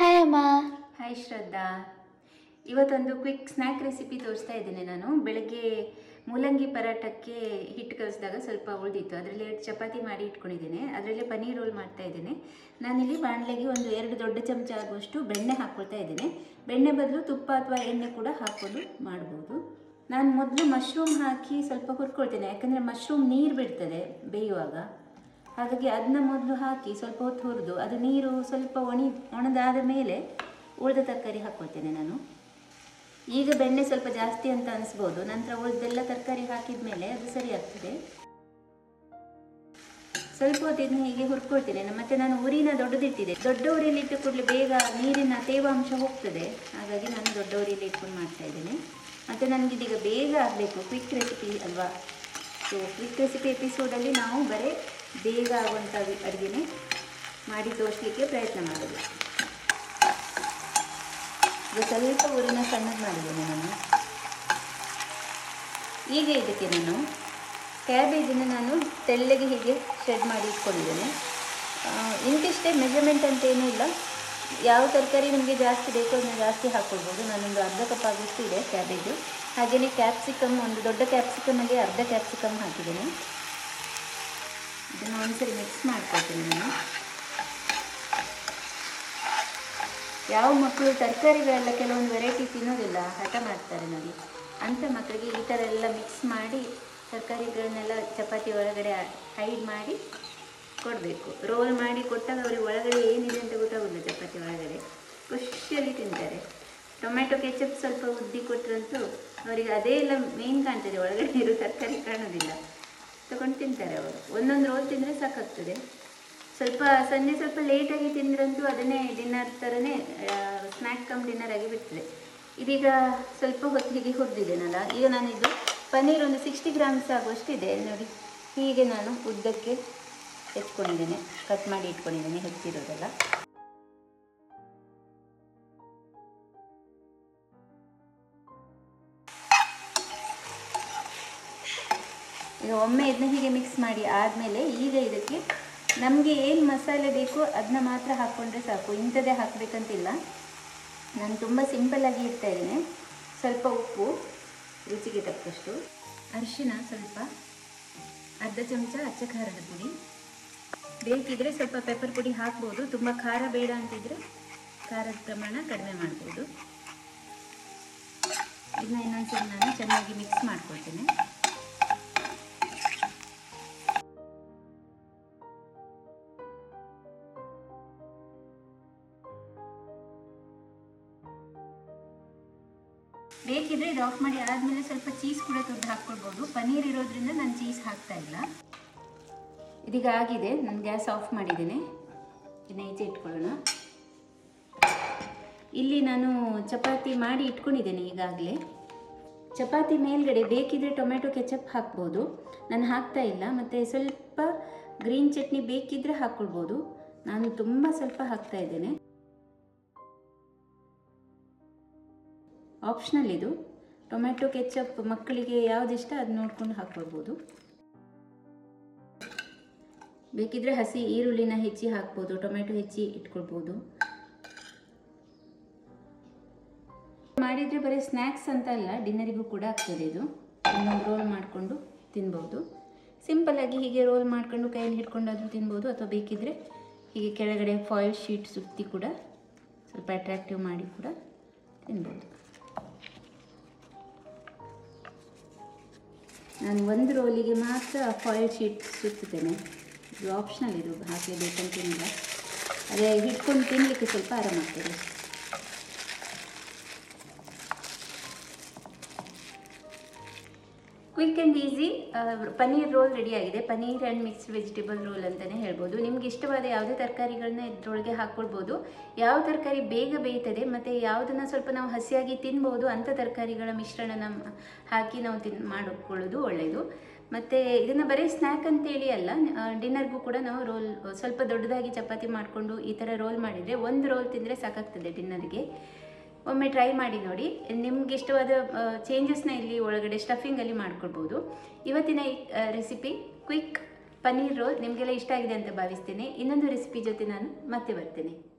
hi ಅಮ್ಮ hi ಶ್ರದ್ಧಾ ಇವತ್ತೊಂದು quick snack recipe ತೋರಿಸ್ತಾ ಇದ್ದೇನೆ ನಾನು ಬೆಳಗ್ಗೆ ಮೂಲಂಗಿ ಪರಾಟಕ್ಕೆ ಹಿಟ್ಟು ಕಲಿಸಿದಾಗ ಸ್ವಲ್ಪ ಉಳಿದಿತ್ತು ಅದರಲ್ಲಿ ಎರಡು ಚಪಾತಿ ಮಾಡಿ ಇಟ್ಕೊಂಡಿದ್ದೇನೆ ಅದರಲ್ಲಿ ಪನ್ನೀರ್ ರೋಲ್ ಮಾಡ್ತಾ ಇದ್ದೇನೆ ನಾನಿಲ್ಲಿ ಬಾಣಲೆಗೆ ಒಂದು ಎರಡು ದೊಡ್ಡ ಚಮಚ ಆಗುವಷ್ಟು ಬೆಣ್ಣೆ ಹಾಕ್ಕೊಳ್ತಾ ಇದ್ದೇನೆ ಬೆಣ್ಣೆ ಬದಲು ತುಪ್ಪ ಅಥವಾ ಎಣ್ಣೆ ಕೂಡ ಹಾಕ್ಕೊಂಡು ಮಾಡ್ಬೋದು ನಾನು ಮೊದಲು ಮಶ್ರೂಮ್ ಹಾಕಿ ಸ್ವಲ್ಪ ಹುರ್ಕೊಳ್ತೇನೆ ಯಾಕಂದರೆ ಮಶ್ರೂಮ್ ನೀರು ಬಿಡ್ತದೆ ಬೇಯುವಾಗ ಹಾಗಾಗಿ ಅದನ್ನ ಮೊದಲು ಹಾಕಿ ಸ್ವಲ್ಪ ಹೊತ್ತು ಹುರಿದು ಅದು ನೀರು ಸ್ವಲ್ಪ ಒಣಿ ಒಣದಾದ ಮೇಲೆ ಉಳಿದ ತರಕಾರಿ ಹಾಕ್ಕೊಳ್ತೇನೆ ನಾನು ಈಗ ಬೆಣ್ಣೆ ಸ್ವಲ್ಪ ಜಾಸ್ತಿ ಅಂತ ಅನಿಸ್ಬೋದು ನಂತರ ಉಳಿದೆಲ್ಲ ತರಕಾರಿ ಹಾಕಿದ ಮೇಲೆ ಅದು ಸರಿ ಆಗ್ತದೆ ಸ್ವಲ್ಪ ಹೊತ್ತು ಇದನ್ನ ಹೀಗೆ ಹುರ್ಕೊಳ್ತೇನೆ ಮತ್ತೆ ನಾನು ಉರಿನ ದೊಡ್ಡದಿಟ್ಟಿದೆ ದೊಡ್ಡ ಉರಿಯಲ್ಲಿ ಇಟ್ಟು ಕೂಡಲೇ ಬೇಗ ನೀರಿನ ತೇವಾಂಶ ಹೋಗ್ತದೆ ಹಾಗಾಗಿ ನಾನು ದೊಡ್ಡ ಉರಿಯಲ್ಲಿ ಇಟ್ಕೊಂಡು ಮಾಡ್ತಾ ಇದ್ದೇನೆ ಮತ್ತು ನನಗೆ ಇದೀಗ ಬೇಗ ಆಗಬೇಕು ಕ್ವಿಕ್ ರೆಸಿಪಿ ಅಲ್ವಾ ಸೊ ಕ್ವಿಕ್ ರೆಸಿಪಿ ಎಪಿಸೋಡಲ್ಲಿ ನಾವು ಬರೀ ಬೇಗ ಆಗುವಂಥ ಅಡುಗೆನೇ ಮಾಡಿ ತೋರಿಸ್ಲಿಕ್ಕೆ ಪ್ರಯತ್ನ ಮಾಡೋದು ಈಗ ಸ್ವಲ್ಪ ಊರಿನ ಸಣ್ಣದು ಮಾಡಿದ್ದೇನೆ ನಾನು ಈಗ ಇದಕ್ಕೆ ನಾನು ಕ್ಯಾಬೇಜನ್ನು ನಾನು ತೆಳ್ಳಗೆ ಹೀಗೆ ಶೆಡ್ ಮಾಡಿ ಇಟ್ಕೊಂಡಿದ್ದೇನೆ ಆ, ಇಂತಿಷ್ಟೇ ಮೆಜರ್ಮೆಂಟ್ ಅಂತ ಏನೂ ಇಲ್ಲ ಯಾವ ತರಕಾರಿ ನಿಮಗೆ ಜಾಸ್ತಿ ಬೇಕೋ ಅದನ್ನು ಜಾಸ್ತಿ ಹಾಕ್ಕೊಳ್ಬೋದು ನಾನೊಂದು ಅರ್ಧ ಕಪ್ ಆಗುವಷ್ಟು ಇದೆ ಕ್ಯಾಬೇಜು ಹಾಗೆಯೇ ಕ್ಯಾಪ್ಸಿಕಮ್ ಒಂದು ದೊಡ್ಡ ಕ್ಯಾಪ್ಸಿಕಮಲ್ಲಿ ಅರ್ಧ ಕ್ಯಾಪ್ಸಿಕಮ್ ಹಾಕಿದ್ದೇನೆ ಇದನ್ನು ಒಂದ್ಸರಿ ಮಿಕ್ಸ್ ಮಾಡ್ಕೊಳ್ತೀನಿ ನಾನು ಯಾವ ಮಕ್ಕಳು ತರಕಾರಿಗಳೆಲ್ಲ ಕೆಲವೊಂದು ವೆರೈಟಿ ತಿನ್ನೋದಿಲ್ಲ ಹಠ ಮಾಡ್ತಾರೆ ನೋಡಿ ಅಂಥ ಮಕ್ಕಳಿಗೆ ಈ ಥರ ಎಲ್ಲ ಮಿಕ್ಸ್ ಮಾಡಿ ತರಕಾರಿಗಳನ್ನೆಲ್ಲ ಚಪಾತಿ ಒಳಗಡೆ ಹೈಡ್ ಮಾಡಿ ಕೊಡಬೇಕು ರೋಲ್ ಮಾಡಿ ಕೊಟ್ಟಾಗ ಅವ್ರಿಗೆ ಒಳಗಡೆ ಏನಿದೆ ಅಂತ ಗೊತ್ತಾಗೋದಿಲ್ಲ ಚಪಾತಿ ಒಳಗಡೆ ಖುಷಿಯಲ್ಲಿ ತಿಂತಾರೆ ಟೊಮೆಟೊ ಕೆಚಪ್ ಸ್ವಲ್ಪ ಉದ್ದಿ ಕೊಟ್ಟರಂತೂ ಅವರಿಗೆ ಅದೇ ಎಲ್ಲ ಮೇನ್ ಕಾಣ್ತದೆ ಒಳಗಡೆ ಇರೋ ತರಕಾರಿ ಕಾಣೋದಿಲ್ಲ ತಗೊಂಡು ತಿಂತಾರೆ ಅವರು ಒಂದೊಂದು ರೋಲ್ ತಿಂದರೆ ಸಾಕಾಗ್ತದೆ ಸ್ವಲ್ಪ ಸಂಜೆ ಸ್ವಲ್ಪ ಲೇಟಾಗಿ ತಿಂದ್ರಂತೂ ಅದನ್ನೇ ಡಿನ್ನರ್ ಥರನೇ ಸ್ನ್ಯಾಕ್ ಕಮ್ ಡಿನ್ನರ್ ಆಗಿ ಬಿಡ್ತದೆ ಇದೀಗ ಸ್ವಲ್ಪ ಹೊತ್ತಿಗೆ ಹುರಿದಿದ್ದೇನಲ್ಲ ಈಗ ನಾನು ಇದು ಪನ್ನೀರ್ ಒಂದು ಸಿಕ್ಸ್ಟಿ ಗ್ರಾಮ್ಸ್ ಆಗುವಷ್ಟಿದೆ ನೋಡಿ ಹೀಗೆ ನಾನು ಉದ್ದಕ್ಕೆ ಹೆಚ್ಕೊಂಡಿದ್ದೇನೆ ಕಟ್ ಮಾಡಿ ಇಟ್ಕೊಂಡಿದ್ದೇನೆ ಹೆಚ್ಚಿರೋದೆಲ್ಲ ಈಗ ಒಮ್ಮೆ ಇದನ್ನ ಹೀಗೆ ಮಿಕ್ಸ್ ಮಾಡಿ ಆದಮೇಲೆ ಈಗ ಇದಕ್ಕೆ ನಮಗೆ ಏನು ಮಸಾಲೆ ಬೇಕೋ ಅದನ್ನ ಮಾತ್ರ ಹಾಕ್ಕೊಂಡ್ರೆ ಸಾಕು ಇಂಥದ್ದೇ ಹಾಕಬೇಕಂತಿಲ್ಲ ನಾನು ತುಂಬ ಸಿಂಪಲ್ಲಾಗಿ ಇಡ್ತಾ ಇದ್ದೇನೆ ಸ್ವಲ್ಪ ಉಪ್ಪು ರುಚಿಗೆ ತಕ್ಕಷ್ಟು ಅರಿಶಿನ ಸ್ವಲ್ಪ ಅರ್ಧ ಚಮಚ ಅಚ್ಚ ಖಾರದ ಪುಡಿ ಬೇಕಿದ್ರೆ ಸ್ವಲ್ಪ ಪೆಪ್ಪರ್ ಪುಡಿ ಹಾಕ್ಬೋದು ತುಂಬ ಖಾರ ಬೇಡ ಅಂತಿದ್ರೆ ಖಾರದ ಪ್ರಮಾಣ ಕಡಿಮೆ ಮಾಡ್ಬೋದು ಇದನ್ನ ಇನ್ನೊಂದ್ಸರಿ ನಾನು ಚೆನ್ನಾಗಿ ಮಿಕ್ಸ್ ಮಾಡ್ಕೊಳ್ತೇನೆ ಬೇಕಿದ್ರೆ ಇದು ಆಫ್ ಮಾಡಿ ಆದಮೇಲೆ ಸ್ವಲ್ಪ ಚೀಸ್ ಕೂಡ ತುರ್ದು ಹಾಕ್ಕೊಳ್ಬೋದು ಪನ್ನೀರ್ ಇರೋದ್ರಿಂದ ನಾನು ಚೀಸ್ ಹಾಕ್ತಾ ಇಲ್ಲ ಇದೀಗ ಆಗಿದೆ ನಾನು ಗ್ಯಾಸ್ ಆಫ್ ಮಾಡಿದ್ದೇನೆ ಇದನ್ನ ಈಚೆ ಇಟ್ಕೊಳ್ಳೋಣ ಇಲ್ಲಿ ನಾನು ಚಪಾತಿ ಮಾಡಿ ಇಟ್ಕೊಂಡಿದ್ದೇನೆ ಈಗಾಗಲೇ ಚಪಾತಿ ಮೇಲ್ಗಡೆ ಬೇಕಿದ್ರೆ ಟೊಮೆಟೊ ಕೆಚಪ್ ಹಾಕ್ಬೋದು ನಾನು ಹಾಕ್ತಾ ಇಲ್ಲ ಮತ್ತು ಸ್ವಲ್ಪ ಗ್ರೀನ್ ಚಟ್ನಿ ಬೇಕಿದ್ರೆ ಹಾಕ್ಕೊಳ್ಬೋದು ನಾನು ತುಂಬ ಸ್ವಲ್ಪ ಹಾಕ್ತಾ ಇದ್ದೇನೆ ಆಪ್ಷನಲ್ ಇದು ಟೊಮೆಟೊ ಕೆಚಪ್ ಮಕ್ಕಳಿಗೆ ಯಾವುದಿಷ್ಟ ಅದು ನೋಡ್ಕೊಂಡು ಹಾಕ್ಕೊಳ್ಬೋದು ಬೇಕಿದ್ರೆ ಹಸಿ ಈರುಳ್ಳಿನ ಹೆಚ್ಚಿ ಹಾಕ್ಬೋದು ಟೊಮೆಟೊ ಹೆಚ್ಚಿ ಇಟ್ಕೊಳ್ಬೋದು ಮಾಡಿದರೆ ಬರೀ ಸ್ನ್ಯಾಕ್ಸ್ ಅಂತ ಅಲ್ಲ ಡಿನ್ನರಿಗೂ ಕೂಡ ಆಗ್ತದೆ ಇದು ಒಂದೊಂದು ರೋಲ್ ಮಾಡಿಕೊಂಡು ತಿನ್ಬೋದು ಸಿಂಪಲ್ಲಾಗಿ ಹೀಗೆ ರೋಲ್ ಮಾಡ್ಕೊಂಡು ಕೈಯಲ್ಲಿ ಹಿಡ್ಕೊಂಡಾದರೂ ತಿನ್ಬೋದು ಅಥವಾ ಬೇಕಿದ್ರೆ ಹೀಗೆ ಕೆಳಗಡೆ ಫಾಯಿಲ್ ಶೀಟ್ ಸುತ್ತಿ ಕೂಡ ಸ್ವಲ್ಪ ಅಟ್ರಾಕ್ಟಿವ್ ಮಾಡಿ ಕೂಡ ತಿನ್ಬೋದು ನಾನು ಒಂದು ರೋಲಿಗೆ ಮಾತ್ರ ಫಾಯಿಲ್ ಶೀಟ್ ಸುತ್ತುತ್ತೇನೆ ಇದು ಆಪ್ಷನಲ್ ಇದು ಹಾಕಲೇಬೇಕಂತೇನಿಲ್ಲ ಅದೇ ಹಿಡ್ಕೊಂಡು ತಿನ್ನಲಿಕ್ಕೆ ಸ್ವಲ್ಪ ಆರಾಮಾಗ್ತದೆ quick and easy paneer roll ready ಆಗಿದೆ paneer and mixed vegetable roll ಅಂತಲೇ ಹೇಳ್ಬೋದು ನಿಮ್ಗೆ ಇಷ್ಟವಾದ ಯಾವುದೇ ತರಕಾರಿಗಳನ್ನ ಇದ್ರೊಳಗೆ ಹಾಕ್ಕೊಳ್ಬೋದು ಯಾವ ತರಕಾರಿ ಬೇಗ ಬೇಯ್ತದೆ ಮತ್ತು ಯಾವುದನ್ನು ಸ್ವಲ್ಪ ನಾವು ಹಸಿಯಾಗಿ ತಿನ್ಬೋದು ಅಂಥ ತರಕಾರಿಗಳ ಮಿಶ್ರಣನ ಮ- ಹಾಕಿ ನಾವು ತಿನ್ ಮಾಡಿಕೊಳ್ಳೋದು ಒಳ್ಳೆಯದು ಮತ್ತು ಇದನ್ನು ಬರೀ ಸ್ನ್ಯಾಕ್ ಅಂತೇಳಿ ಅಲ್ಲ ಡಿನ್ನರ್ಗೂ ಕೂಡ ನಾವು ರೋಲ್ ಸ್ವಲ್ಪ ದೊಡ್ಡದಾಗಿ ಚಪಾತಿ ಮಾಡಿಕೊಂಡು ಈ ಥರ ರೋಲ್ ಮಾಡಿದರೆ ಒಂದು ರೋಲ್ ತಿಂದರೆ ಸಾಕಾಗ್ತದೆ ಡಿನ್ನರ್ಗೆ ಒಮ್ಮೆ ಟ್ರೈ ಮಾಡಿ ನೋಡಿ ನಿಮ್ಗೆ ಇಷ್ಟವಾದ ಚೇಂಜಸ್ನ ಇಲ್ಲಿ ಒಳಗಡೆ ಸ್ಟಫಿಂಗಲ್ಲಿ ಮಾಡ್ಕೊಳ್ಬೋದು ಇವತ್ತಿನ ಈ ರೆಸಿಪಿ ಕ್ವಿಕ್ ಪನ್ನೀರ್ ರೋಲ್ ನಿಮಗೆಲ್ಲ ಇಷ್ಟ ಆಗಿದೆ ಅಂತ ಭಾವಿಸ್ತೇನೆ ಇನ್ನೊಂದು ರೆಸಿಪಿ ಜೊತೆ ನಾನು ಮತ್ತೆ ಬರ್ತೇನೆ